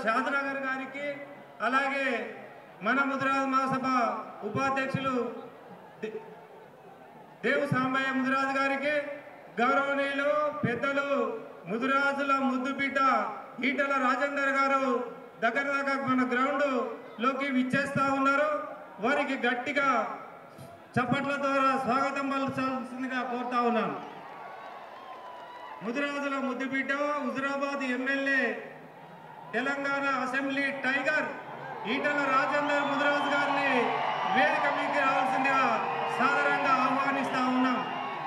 షాద్నగర్ గారికి అలాగే మన ముదిరాజ్ మహాసభ ఉపాధ్యక్షులు దే- దేవు సాంబయ్య ముదిరాజు గారికి గౌరవనీయులు పెద్దలు ముదిరాజుల ముద్దు బిడ్డ ఈటల రాజేందర్ గారు దగ్గర దగ్గర మన గ్రౌండ్ లోకి విచ్చేస్తా ఉన్నారు వారికి గట్టిగా చప్పట్ల ద్వారా స్వాగతం పలచాల్సిందిగా కోరుతా ఉన్నాను ముదిరాజుల ముద్దు బిడ్డ Huzurabad MLA Telangana assembly tiger Etela Rajender Mudiraj గారిని వేదిక మీదకి రావాల్సిందిగా సాదరంగా ఆహ్వానిస్తా ఉన్నాం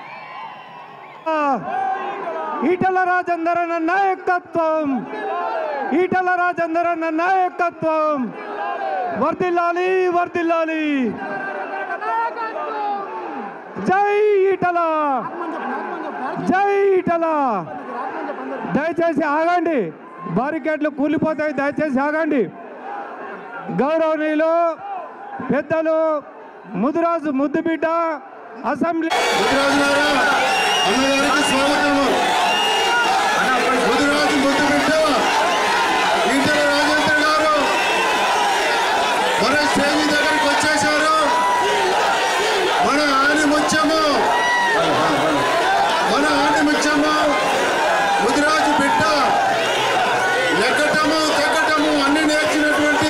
ఈటల రాజేందరన్న నాయకత్వం ఈటల రాజేందరన్న నాయకత్వం వర్దిల్లాలి వర్దిల్లాలి జై ఈటల జై ఈటల దయచేసి ఆగండి బారికేడ్లు కూలిపోతాయి దయచేసి ఆగండి గౌరవనీయులు పెద్దలు ముదిరాజు ముద్దుబిడ్డ అసెంబ్లీ ముదిరాజులారా అన్నగారికి స్వాగతము ముదిరాజు ముద్దు బిడ్డ ఈటల రాజేంద్ర గారు మన స్టేజి దగ్గరికి వచ్చేశారు మన ఆని ముత్యము మన ఆని ముత్యము ముదిరాజు బిడ్డ ఎక్కటము తెక్కటము అన్ని నేర్చినటువంటి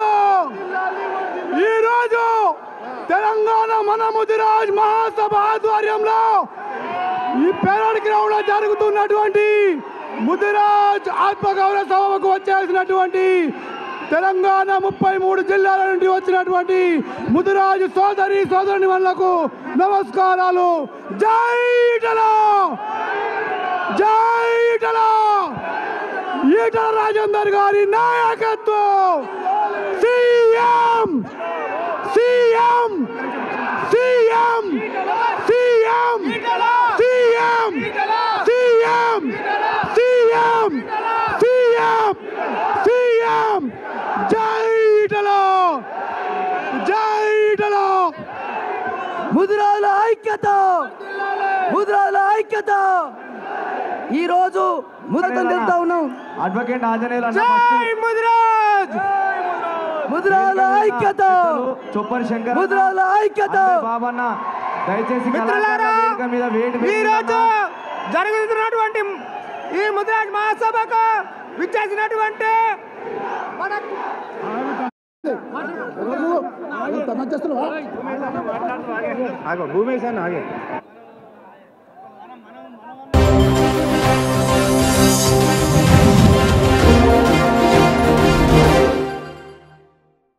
ఈరోజు తెలంగాణ మన ముదిరాజ్ మహాసభ ఆధ్వర్యంలో ఈ పెరడ్ గ్రౌండ్ లో జరుగుతున్నటువంటి ముదిరాజ్ ఆత్మగౌరవ సభకు వచ్చేసినటువంటి తెలంగాణ ముప్పై మూడు జిల్లాల నుండి వచ్చినటువంటి ముదిరాజు సోదరి సోదరుని వాళ్ళకు నమస్కారాలు జై ఈటల జై ఈటల ఈటల రాజేందర్ గారి నాయకత్వం CM CM CM CM CM CM CM CM CM జై ఈటల జై ఈటల ముదిరాల ఐక్యత ముదిరాల ఐక్యత ఈ రోజు ముద్రతం తెలుపుతా ఉన్నాం అడ్వకేట్ ఆంజనేయులు జై ముదిరాజ్ ముదిరాల ఐక్యత చొప్పర్ శంకర్ ముదిరాల ఐక్యత బాబన్న దయచేసి మిత్రులారా, మీద వేడి ఈరోజు జరుగుతున్నటువంటి ఈ ముదిరాజ్ మహాసభకు విచ్చేసినటువంటి మన ఆగో భూమేశ్ అన్న ఆగే